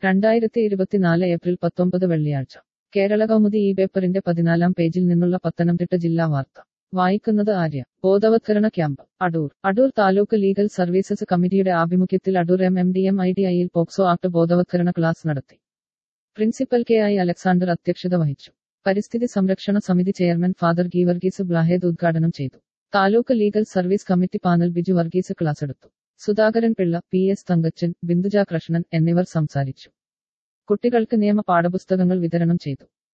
രണ്ടായിരത്തി ഇരുപത്തിനാല് ഏപ്രിൽ പത്തൊമ്പത് വെള്ളിയാഴ്ച കേരള കൗമുദി ഈ പേപ്പറിന്റെ പതിനാലാം പേജിൽ നിന്നുള്ള പത്തനംതിട്ട ജില്ലാ വാർത്ത വായിക്കുന്നത് ആര്യ ബോധവത്കരണ camp Adoor Adoor taluk legal services കമ്മിറ്റിയുടെ ആഭിമുഖ്യത്തിൽ Adoor M M D M I D ഐയിൽ പോക്സോ ആക്ട് ബോധവത്കരണ ക്ലാസ് നടത്തി പ്രിൻസിപ്പൽ കെ ഐ അലക്സാണ്ടർ അധ്യക്ഷത വഹിച്ചു പരിസ്ഥിതി സംരക്ഷണ സമിതി ചെയർമാൻ ഫാദർ ഗീവർഗീസ് ബ്ലാഹേദ് ഉദ്ഘാടനം ചെയ്തു taluk legal service committee panel Biju Varghese class എടുത്തു സുധാകരൻ പിള്ള പി എസ് തങ്കച്ചൻ ബിന്ദുജ കൃഷ്ണൻ എന്നിവർ സംസാരിച്ചു കുട്ടികൾക്ക് നിയമ പാഠപുസ്തകങ്ങൾ വിതരണം ചെയ്തു